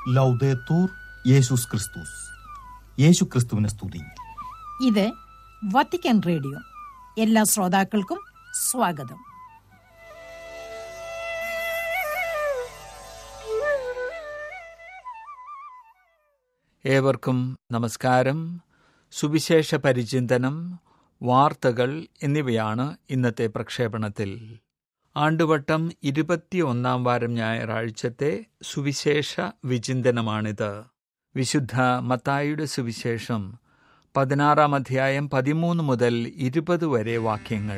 ലൗദേത്തൂർ യേശുസ് ക്രിസ്തുസ് യേശു ക്രിസ്തുവിനെ സ്തുതി ഇത് വത്തിക്കാൻ റേഡിയോ എല്ലാ ശ്രോതാക്കൾക്കും സ്വാഗതം ഏവർക്കും നമസ്കാരം സുവിശേഷ പരിചിന്തനം വാർത്തകൾ എന്നിവയാണ് ഇന്നത്തെ പ്രക്ഷേപണത്തിൽ ആണ്ടുവട്ടം ഇരുപത്തിയൊന്നാം വാരം ഞായറാഴ്ചത്തെ സുവിശേഷ വിചിന്തനമാണിത് വിശുദ്ധ മത്തായിയുടെ സുവിശേഷം പതിനാറാം അധ്യായം പതിമൂന്ന് മുതൽ ഇരുപത് വരെ വാക്യങ്ങൾ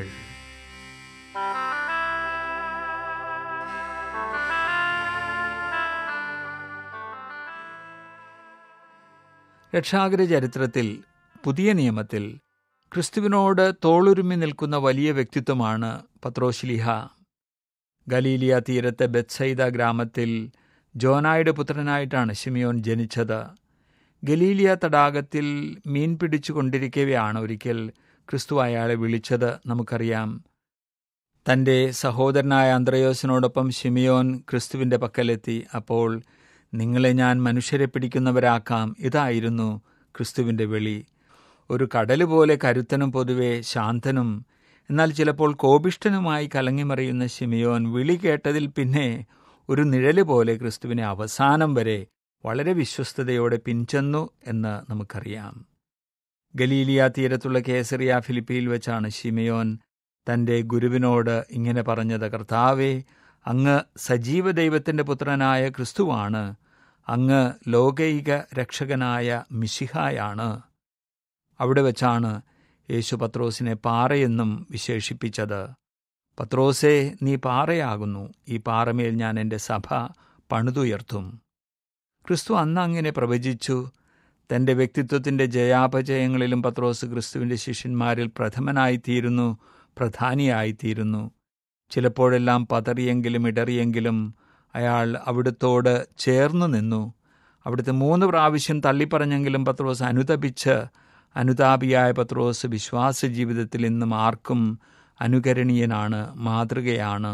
രക്ഷാകര ചരിത്രത്തിൽ പുതിയ നിയമത്തിൽ ക്രിസ്തുവിനോട് തോളുരുമ്മി നിൽക്കുന്ന വലിയ വ്യക്തിത്വമാണ് പത്രോശ്ലിഹ ഗലീലിയ തീരത്തെ ബെത്സൈദ ഗ്രാമത്തിൽ ജോനായുടെ പുത്രനായിട്ടാണ് ഷിമിയോൻ ജനിച്ചത് ഗലീലിയ തടാകത്തിൽ മീൻ പിടിച്ചുകൊണ്ടിരിക്കവെയാണ് ഒരിക്കൽ ക്രിസ്തു അയാളെ വിളിച്ചത് നമുക്കറിയാം തൻ്റെ സഹോദരനായ അന്ത്രയോസിനോടൊപ്പം ഷിമിയോൻ ക്രിസ്തുവിൻ്റെ പക്കലെത്തി അപ്പോൾ നിങ്ങളെ ഞാൻ മനുഷ്യരെ പിടിക്കുന്നവരാക്കാം ഇതായിരുന്നു ക്രിസ്തുവിൻ്റെ വിളി ഒരു കടല് പോലെ കരുത്തനും പൊതുവെ ശാന്തനും എന്നാൽ ചിലപ്പോൾ കോപിഷ്ഠനുമായി കലങ്ങിമറിയുന്ന ഷിമിയോൻ വിളി കേട്ടതിൽ പിന്നെ ഒരു നിഴല് പോലെ ക്രിസ്തുവിനെ അവസാനം വരെ വളരെ വിശ്വസ്തയോടെ പിൻചെന്നു എന്ന് നമുക്കറിയാം ഗലീലിയ തീരത്തുള്ള കേസറിയ ഫിലിപ്പിയിൽ വെച്ചാണ് ഷിമിയോൻ തൻ്റെ ഗുരുവിനോട് ഇങ്ങനെ പറഞ്ഞത് കർത്താവേ അങ്ങ് സജീവ ദൈവത്തിൻ്റെ പുത്രനായ ക്രിസ്തുവാണ് അങ്ങ് ലോകൈക രക്ഷകനായ മിശിഹായാണ് അവിടെ വെച്ചാണ് യേശു പത്രോസിനെ പാറയെന്നും വിശേഷിപ്പിച്ചത് പത്രോസേ നീ പാറയാകുന്നു ഈ പാറമേൽ ഞാൻ എൻ്റെ സഭ പണിതുയർത്തും ക്രിസ്തു അന്ന് അങ്ങനെ പ്രവചിച്ചു തൻ്റെ വ്യക്തിത്വത്തിൻ്റെ ജയാപജയങ്ങളിലും പത്രോസ് ക്രിസ്തുവിൻ്റെ ശിഷ്യന്മാരിൽ പ്രഥമനായിത്തീരുന്നു പ്രധാനിയായിത്തീരുന്നു ചിലപ്പോഴെല്ലാം പതറിയെങ്കിലും ഇടറിയെങ്കിലും അയാൾ അവിടുത്തോട് ചേർന്നു നിന്നു അവിടുത്തെ മൂന്ന് പ്രാവശ്യം തള്ളിപ്പറഞ്ഞെങ്കിലും പത്രോസ് അനുതപിച്ച് അനുതാപിയായ പത്രോസ് വിശ്വാസ ജീവിതത്തിൽ ഇന്നും ആർക്കും അനുകരണീയനാണ് മാതൃകയാണ്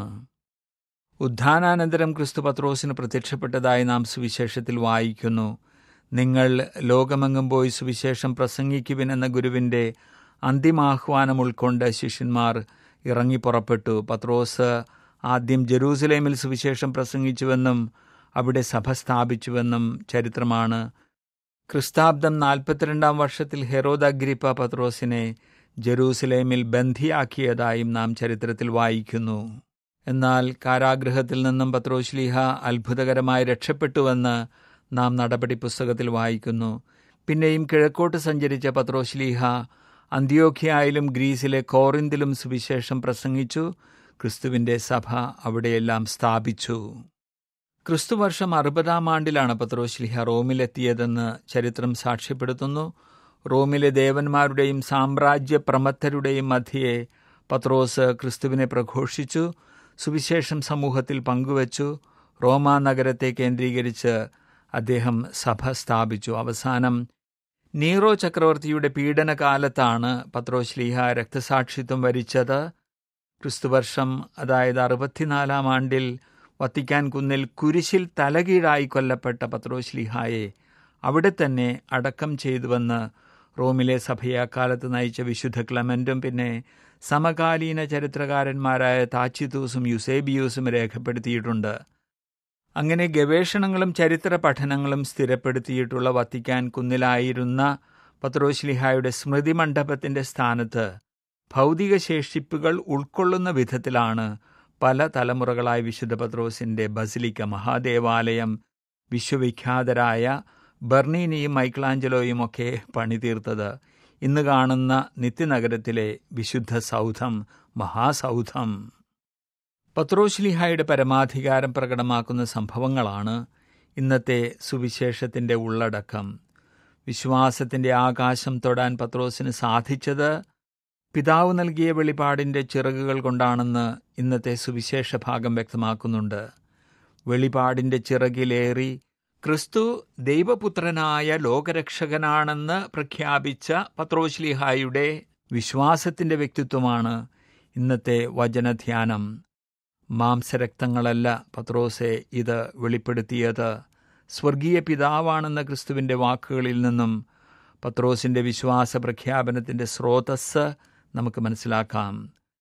ഉദ്ധാനാനന്തരം ക്രിസ്തു പത്രോസിന് പ്രത്യക്ഷപ്പെട്ടതായി നാം സുവിശേഷത്തിൽ വായിക്കുന്നു നിങ്ങൾ ലോകമെങ്ങും പോയി സുവിശേഷം പ്രസംഗിക്കുവിൻ എന്ന ഗുരുവിൻ്റെ അന്തിമാഹ്വാനം ഉൾക്കൊണ്ട് ശിഷ്യന്മാർ ഇറങ്ങി പുറപ്പെട്ടു പത്രോസ് ആദ്യം ജെറൂസലേമിൽ സുവിശേഷം പ്രസംഗിച്ചുവെന്നും അവിടെ സഭ സ്ഥാപിച്ചുവെന്നും ചരിത്രമാണ് ക്രിസ്താബ്ദം നാൽപ്പത്തിരണ്ടാം വർഷത്തിൽ ഹെറോദ അഗ്രിപ്പ പത്രോസിനെ ജെറൂസലേമിൽ ബന്ധിയാക്കിയതായും നാം ചരിത്രത്തിൽ വായിക്കുന്നു എന്നാൽ കാരാഗൃഹത്തിൽ നിന്നും പത്രോശ്ലീഹ അത്ഭുതകരമായി രക്ഷപ്പെട്ടുവെന്ന് നാം നടപടി പുസ്തകത്തിൽ വായിക്കുന്നു പിന്നെയും കിഴക്കോട്ട് സഞ്ചരിച്ച പത്രോശ്ലീഹ അന്ത്യോഖ്യയിലും ഗ്രീസിലെ കോറിന്തിലും സുവിശേഷം പ്രസംഗിച്ചു ക്രിസ്തുവിൻ്റെ സഭ അവിടെയെല്ലാം സ്ഥാപിച്ചു ക്രിസ്തുവർഷം അറുപതാം ആണ്ടിലാണ് പത്രോശ്ലിഹ റോമിലെത്തിയതെന്ന് ചരിത്രം സാക്ഷ്യപ്പെടുത്തുന്നു റോമിലെ ദേവന്മാരുടെയും സാമ്രാജ്യ പ്രമത്തരുടെയും മധ്യയെ പത്രോസ് ക്രിസ്തുവിനെ പ്രഘോഷിച്ചു സുവിശേഷം സമൂഹത്തിൽ പങ്കുവച്ചു റോമാ നഗരത്തെ കേന്ദ്രീകരിച്ച് അദ്ദേഹം സഭ സ്ഥാപിച്ചു അവസാനം നീറോ ചക്രവർത്തിയുടെ പീഡനകാലത്താണ് പത്രോശ്ലീഹ രക്തസാക്ഷിത്വം വരിച്ചത് ക്രിസ്തുവർഷം അതായത് അറുപത്തിനാലാം ആണ്ടിൽ വത്തിക്കാൻ കുന്നിൽ കുരിശിൽ തലകീഴായി കൊല്ലപ്പെട്ട പത്രോശ്ലിഹായെ അവിടെ തന്നെ അടക്കം ചെയ്തുവെന്ന് റോമിലെ സഭയെ അക്കാലത്ത് നയിച്ച വിശുദ്ധ ക്ലമൻറ്റും പിന്നെ സമകാലീന ചരിത്രകാരന്മാരായ താച്ചിത്തൂസും യുസേബിയൂസും രേഖപ്പെടുത്തിയിട്ടുണ്ട് അങ്ങനെ ഗവേഷണങ്ങളും ചരിത്ര പഠനങ്ങളും സ്ഥിരപ്പെടുത്തിയിട്ടുള്ള വത്തിക്കാൻ കുന്നിലായിരുന്ന പത്രോശ്ലിഹായുടെ സ്മൃതി മണ്ഡപത്തിൻ്റെ സ്ഥാനത്ത് ഭൗതിക ശേഷിപ്പുകൾ ഉൾക്കൊള്ളുന്ന വിധത്തിലാണ് പല തലമുറകളായി വിശുദ്ധ പത്രോസിൻ്റെ ബസിലിക്ക മഹാദേവാലയം വിശ്വവിഖ്യാതരായ ബർണീനിയും മൈക്കിളാഞ്ചലോയും ഒക്കെ പണിതീർത്തത് ഇന്ന് കാണുന്ന നിത്യനഗരത്തിലെ വിശുദ്ധ സൗധം മഹാസൗധം പത്രോശ്ലിഹായുടെ പരമാധികാരം പ്രകടമാക്കുന്ന സംഭവങ്ങളാണ് ഇന്നത്തെ സുവിശേഷത്തിൻ്റെ ഉള്ളടക്കം വിശ്വാസത്തിൻ്റെ ആകാശം തൊടാൻ പത്രോസിന് സാധിച്ചത് പിതാവ് നൽകിയ വെളിപാടിൻ്റെ ചിറകുകൾ കൊണ്ടാണെന്ന് ഇന്നത്തെ സുവിശേഷ ഭാഗം വ്യക്തമാക്കുന്നുണ്ട് വെളിപാടിൻ്റെ ചിറകിലേറി ക്രിസ്തു ദൈവപുത്രനായ ലോകരക്ഷകനാണെന്ന് പ്രഖ്യാപിച്ച പത്രോശ്ലിഹായുടെ വിശ്വാസത്തിൻ്റെ വ്യക്തിത്വമാണ് ഇന്നത്തെ വചനധ്യാനം മാംസരക്തങ്ങളല്ല പത്രോസെ ഇത് വെളിപ്പെടുത്തിയത് സ്വർഗീയ പിതാവാണെന്ന ക്രിസ്തുവിൻ്റെ വാക്കുകളിൽ നിന്നും പത്രോസിൻ്റെ വിശ്വാസ പ്രഖ്യാപനത്തിൻ്റെ സ്രോതസ് നമുക്ക് മനസ്സിലാക്കാം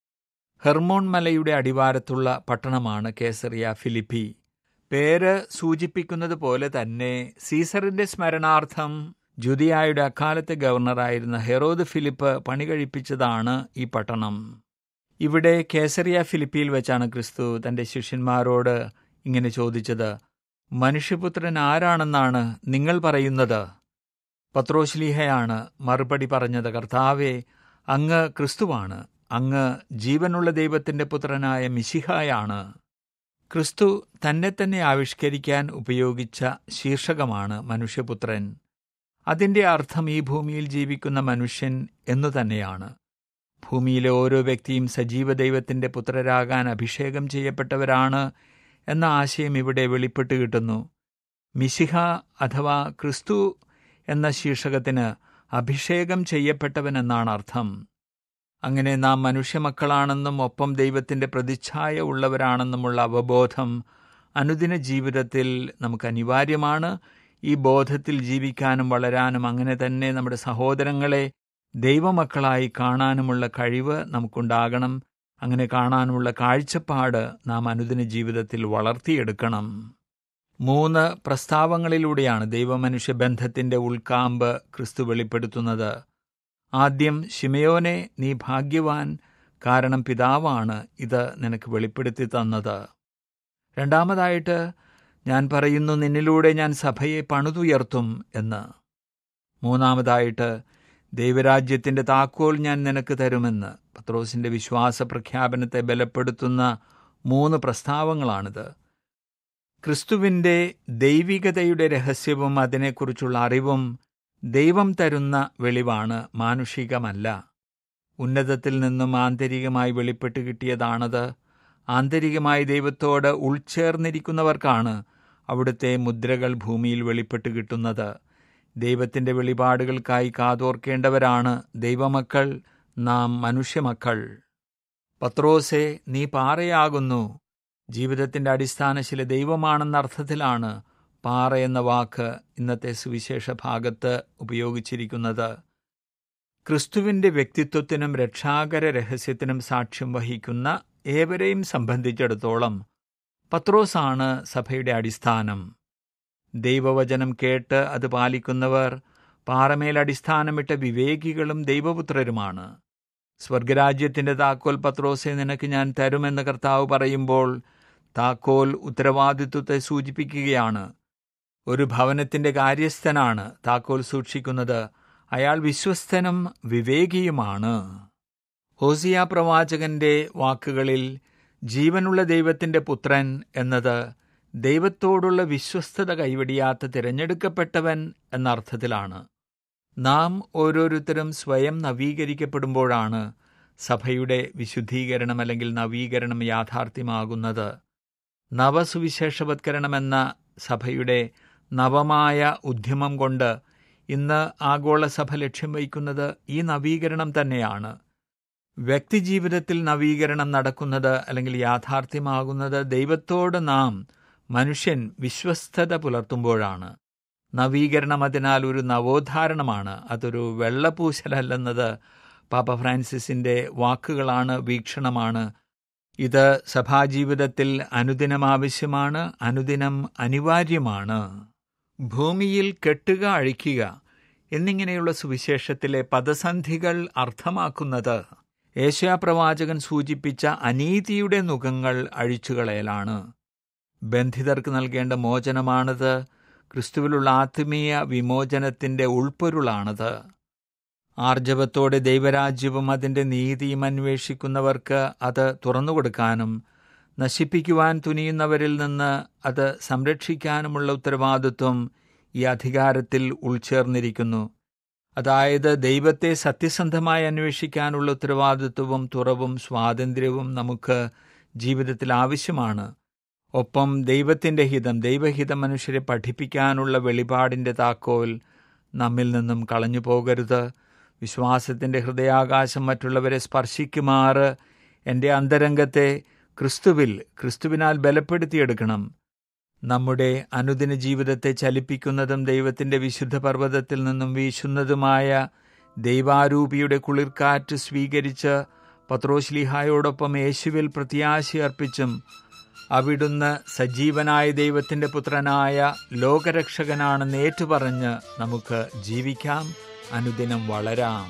ഹെർമോൺ മലയുടെ അടിവാരത്തുള്ള പട്ടണമാണ് കേസറിയ ഫിലിപ്പി പേര് സൂചിപ്പിക്കുന്നത് പോലെ തന്നെ സീസറിന്റെ സ്മരണാർത്ഥം ജുദിയായുടെ അക്കാലത്തെ ഗവർണറായിരുന്ന ഹെറോദ് ഫിലിപ്പ് പണി കഴിപ്പിച്ചതാണ് ഈ പട്ടണം ഇവിടെ കേസറിയ ഫിലിപ്പിയിൽ വെച്ചാണ് ക്രിസ്തു തന്റെ ശിഷ്യന്മാരോട് ഇങ്ങനെ ചോദിച്ചത് മനുഷ്യപുത്രൻ ആരാണെന്നാണ് നിങ്ങൾ പറയുന്നത് പത്രോശ്ലീഹയാണ് മറുപടി പറഞ്ഞത് കർത്താവെ അങ്ങ് ക്രിസ്തുവാണ് അങ്ങ് ജീവനുള്ള ദൈവത്തിന്റെ പുത്രനായ മിശിഹായാണ് ക്രിസ്തു തന്നെ തന്നെ ആവിഷ്കരിക്കാൻ ഉപയോഗിച്ച ശീർഷകമാണ് മനുഷ്യപുത്രൻ അതിന്റെ അർത്ഥം ഈ ഭൂമിയിൽ ജീവിക്കുന്ന മനുഷ്യൻ എന്നു തന്നെയാണ് ഭൂമിയിലെ ഓരോ വ്യക്തിയും സജീവ ദൈവത്തിന്റെ പുത്രരാകാൻ അഭിഷേകം ചെയ്യപ്പെട്ടവരാണ് എന്ന ആശയം ഇവിടെ വെളിപ്പെട്ട് കിട്ടുന്നു മിശിഹ അഥവാ ക്രിസ്തു എന്ന ശീർഷകത്തിന് അഭിഷേകം ചെയ്യപ്പെട്ടവൻ എന്നാണ് അർത്ഥം അങ്ങനെ നാം മനുഷ്യമക്കളാണെന്നും ഒപ്പം ദൈവത്തിന്റെ പ്രതിച്ഛായ ഉള്ളവരാണെന്നുമുള്ള അവബോധം അനുദിന ജീവിതത്തിൽ നമുക്ക് അനിവാര്യമാണ് ഈ ബോധത്തിൽ ജീവിക്കാനും വളരാനും അങ്ങനെ തന്നെ നമ്മുടെ സഹോദരങ്ങളെ ദൈവമക്കളായി കാണാനുമുള്ള കഴിവ് നമുക്കുണ്ടാകണം അങ്ങനെ കാണാനുമുള്ള കാഴ്ചപ്പാട് നാം അനുദിന ജീവിതത്തിൽ വളർത്തിയെടുക്കണം മൂന്ന് പ്രസ്താവങ്ങളിലൂടെയാണ് ദൈവമനുഷ്യ ബന്ധത്തിന്റെ ഉൾക്കാമ്പ് ക്രിസ്തു വെളിപ്പെടുത്തുന്നത് ആദ്യം ഷിമയോനെ നീ ഭാഗ്യവാൻ കാരണം പിതാവാണ് ഇത് നിനക്ക് വെളിപ്പെടുത്തി തന്നത് രണ്ടാമതായിട്ട് ഞാൻ പറയുന്നു നിന്നിലൂടെ ഞാൻ സഭയെ പണിതുയർത്തും എന്ന് മൂന്നാമതായിട്ട് ദൈവരാജ്യത്തിന്റെ താക്കോൽ ഞാൻ നിനക്ക് തരുമെന്ന് പത്രോസിന്റെ വിശ്വാസ പ്രഖ്യാപനത്തെ ബലപ്പെടുത്തുന്ന മൂന്ന് പ്രസ്താവങ്ങളാണിത് ക്രിസ്തുവിന്റെ ദൈവികതയുടെ രഹസ്യവും അതിനെക്കുറിച്ചുള്ള അറിവും ദൈവം തരുന്ന വെളിവാണ് മാനുഷികമല്ല ഉന്നതത്തിൽ നിന്നും ആന്തരികമായി വെളിപ്പെട്ട് കിട്ടിയതാണത് ആന്തരികമായി ദൈവത്തോട് ഉൾച്ചേർന്നിരിക്കുന്നവർക്കാണ് അവിടുത്തെ മുദ്രകൾ ഭൂമിയിൽ വെളിപ്പെട്ട് കിട്ടുന്നത് ദൈവത്തിന്റെ വെളിപാടുകൾക്കായി കാതോർക്കേണ്ടവരാണ് ദൈവമക്കൾ നാം മനുഷ്യമക്കൾ പത്രോസെ നീ പാറയാകുന്നു ജീവിതത്തിന്റെ അടിസ്ഥാനശില ദൈവമാണെന്ന അർത്ഥത്തിലാണ് പാറ എന്ന വാക്ക് ഇന്നത്തെ സുവിശേഷ ഭാഗത്ത് ഉപയോഗിച്ചിരിക്കുന്നത് ക്രിസ്തുവിന്റെ വ്യക്തിത്വത്തിനും രക്ഷാകര രഹസ്യത്തിനും സാക്ഷ്യം വഹിക്കുന്ന ഏവരെയും സംബന്ധിച്ചിടത്തോളം പത്രോസാണ് സഭയുടെ അടിസ്ഥാനം ദൈവവചനം കേട്ട് അത് പാലിക്കുന്നവർ പാറമേൽ അടിസ്ഥാനമിട്ട വിവേകികളും ദൈവപുത്രരുമാണ് സ്വർഗരാജ്യത്തിന്റെ താക്കോൽ പത്രോസെ നിനക്ക് ഞാൻ തരുമെന്ന് കർത്താവ് പറയുമ്പോൾ താക്കോൽ ഉത്തരവാദിത്വത്തെ സൂചിപ്പിക്കുകയാണ് ഒരു ഭവനത്തിന്റെ കാര്യസ്ഥനാണ് താക്കോൽ സൂക്ഷിക്കുന്നത് അയാൾ വിശ്വസ്തനും വിവേകിയുമാണ് ഹോസിയ പ്രവാചകന്റെ വാക്കുകളിൽ ജീവനുള്ള ദൈവത്തിന്റെ പുത്രൻ എന്നത് ദൈവത്തോടുള്ള വിശ്വസ്തത കൈവടിയാത്ത തിരഞ്ഞെടുക്കപ്പെട്ടവൻ എന്ന അർത്ഥത്തിലാണ് നാം ഓരോരുത്തരും സ്വയം നവീകരിക്കപ്പെടുമ്പോഴാണ് സഭയുടെ വിശുദ്ധീകരണം അല്ലെങ്കിൽ നവീകരണം യാഥാർത്ഥ്യമാകുന്നത് നവസുവിശേഷവത്കരണമെന്ന സഭയുടെ നവമായ ഉദ്യമം കൊണ്ട് ഇന്ന് ആഗോള സഭ ലക്ഷ്യം വയ്ക്കുന്നത് ഈ നവീകരണം തന്നെയാണ് വ്യക്തിജീവിതത്തിൽ നവീകരണം നടക്കുന്നത് അല്ലെങ്കിൽ യാഥാർത്ഥ്യമാകുന്നത് ദൈവത്തോട് നാം മനുഷ്യൻ വിശ്വസ്തത പുലർത്തുമ്പോഴാണ് നവീകരണം അതിനാൽ ഒരു നവോദ്ധാരണമാണ് അതൊരു വെള്ളപൂശലല്ലെന്നത് പാപ്പ ഫ്രാൻസിസിന്റെ വാക്കുകളാണ് വീക്ഷണമാണ് ഇത് സഭാജീവിതത്തിൽ അനുദിനം ആവശ്യമാണ് അനുദിനം അനിവാര്യമാണ് ഭൂമിയിൽ കെട്ടുക അഴിക്കുക എന്നിങ്ങനെയുള്ള സുവിശേഷത്തിലെ പദസന്ധികൾ അർത്ഥമാക്കുന്നത് ഏഷ്യാപ്രവാചകൻ സൂചിപ്പിച്ച അനീതിയുടെ നുഖങ്ങൾ അഴിച്ചുകളയലാണ് ബന്ധിതർക്ക് നൽകേണ്ട മോചനമാണിത് ക്രിസ്തുവിലുള്ള ആത്മീയ വിമോചനത്തിന്റെ ഉൾപ്പൊരുളാണത് ആർജവത്തോടെ ദൈവരാജ്യവും അതിന്റെ നീതിയും അന്വേഷിക്കുന്നവർക്ക് അത് തുറന്നുകൊടുക്കാനും നശിപ്പിക്കുവാൻ തുനിയുന്നവരിൽ നിന്ന് അത് സംരക്ഷിക്കാനുമുള്ള ഉത്തരവാദിത്വം ഈ അധികാരത്തിൽ ഉൾച്ചേർന്നിരിക്കുന്നു അതായത് ദൈവത്തെ സത്യസന്ധമായി അന്വേഷിക്കാനുള്ള ഉത്തരവാദിത്വവും തുറവും സ്വാതന്ത്ര്യവും നമുക്ക് ജീവിതത്തിൽ ആവശ്യമാണ് ഒപ്പം ദൈവത്തിന്റെ ഹിതം ദൈവഹിതം മനുഷ്യരെ പഠിപ്പിക്കാനുള്ള വെളിപാടിന്റെ താക്കോൽ നമ്മിൽ നിന്നും കളഞ്ഞു പോകരുത് വിശ്വാസത്തിന്റെ ഹൃദയാകാശം മറ്റുള്ളവരെ സ്പർശിക്കുമാറ് എൻ്റെ അന്തരംഗത്തെ ക്രിസ്തുവിൽ ക്രിസ്തുവിനാൽ ബലപ്പെടുത്തിയെടുക്കണം നമ്മുടെ അനുദിന ജീവിതത്തെ ചലിപ്പിക്കുന്നതും ദൈവത്തിൻ്റെ വിശുദ്ധ പർവ്വതത്തിൽ നിന്നും വീശുന്നതുമായ ദൈവാരൂപിയുടെ കുളിർക്കാറ്റ് സ്വീകരിച്ച് പത്രോശ്ലിഹായോടൊപ്പം യേശുവിൽ പ്രത്യാശയർപ്പിച്ചും അവിടുന്ന് സജീവനായ ദൈവത്തിൻ്റെ പുത്രനായ ലോകരക്ഷകനാണെന്ന് ഏറ്റുപറഞ്ഞ് നമുക്ക് ജീവിക്കാം അനുദിനം വളരാം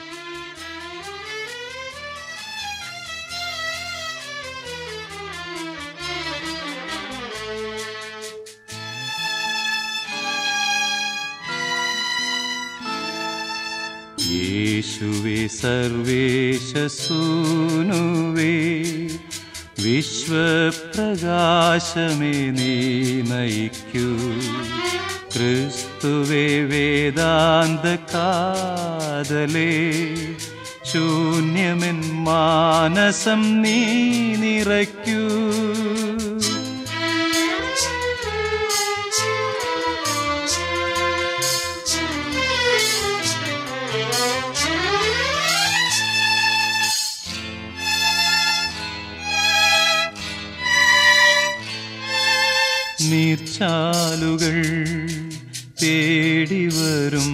യേശുവേ സർവേശസൂനുവേ വിശ്വപ്രകാശമേ നീ നയിക്കൂ ക്രിസ്തുവേ വേദാന്ത കാതലേ ശൂന്യമെൻ മാനസം നീ നിറയ്ക്കൂ നീർച്ചാലുകൾ തേടി വരും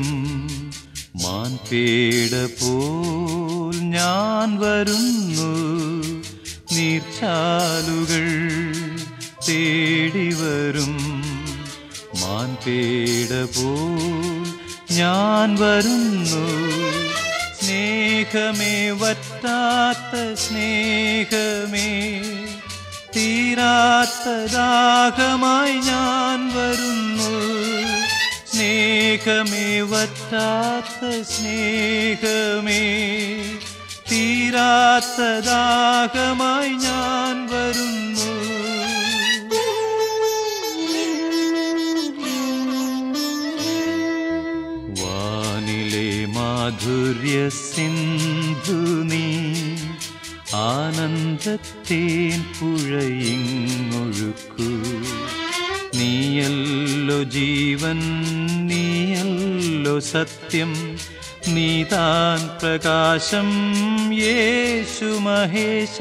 മാൻപേട പോൽ ഞാൻ വരുന്നു നീർച്ചാലുകൾ തേടി വരും മാൻപേട പോൽ ഞാൻ വരുന്നു സ്നേഹമേ വറ്റാത്ത സ്നേഹമേ തീരാത്ത ദാഹമായി ഞാൻ വരുന്നു സ്നേഹമേ വറ്റാത്ത സ്നേഹമേ തീരാത്ത ദാഹമായി ഞാൻ വരുന്നു വാനിലെ മാധുര്യ സിന്ധു നീ ആനന്ദത്തേൻ പുഴയിങ്ങൊഴുക്കൂ നീയല്ലോ ജീവൻ നീയല്ലോ സത്യം നീതാൻ പ്രകാശം യേശു മഹേശ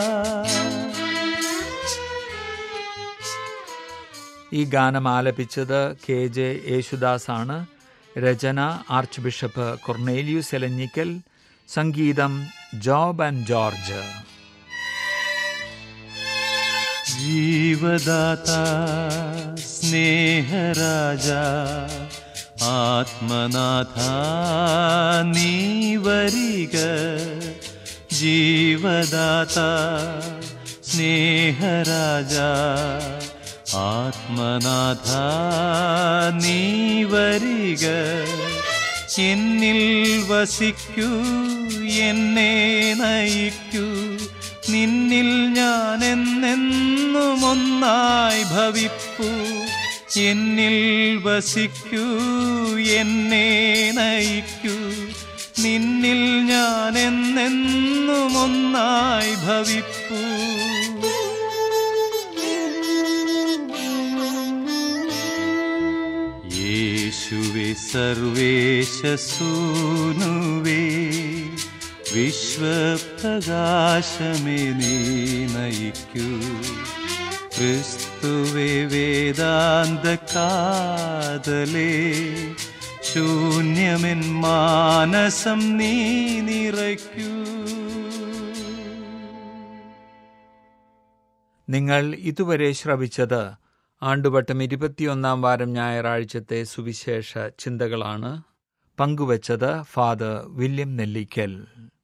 ഈ ഗാനം ആലപിച്ചത് കെ ജെ യേശുദാസ് ആണ് രചന ആർച്ച് ബിഷപ്പ് കൊർണേലിയൂസ് എലഞ്ഞിക്കൽ സംഗീതം ജോബ് ആൻഡ് ജോർജ് ജീവദാത സ്നേഹരാജ ആത്മനാഥ നീ വരിക ജീവദാത സ്നേഹരാജ ആത്മനാഥ നീ വരിക എന്നിൽ വസിക്കൂ എന്നെ നയിക്കൂ നിന്നിൽ ഞാൻ എന്നെന്നും ഒന്നായി ഭവിപ്പൂ എന്നിൽ വസിക്കൂ എന്നെ നയിക്കൂ നിന്നിൽ ഞാൻ എന്നെന്നും ഒന്നായി ഭവിപ്പൂ യേശുവേ സർവേശസൂനുവേ വിശ്വപ്രകാശമേ നീ നയിക്കൂ ക്രിസ്തുവേ വേദാന്ത കാതലേ ശൂന്യമെൻ മാനസം നീ നിറയ്ക്കൂ നിങ്ങൾ ഇതുവരെ ശ്രവിച്ചത് ആണ്ടുവട്ടം ഇരുപത്തിയൊന്നാം വാരം ഞായറാഴ്ചത്തെ സുവിശേഷ ചിന്തകളാണ് പങ്കുവച്ചത് ഫാദർ വില്യം നെല്ലിക്കൽ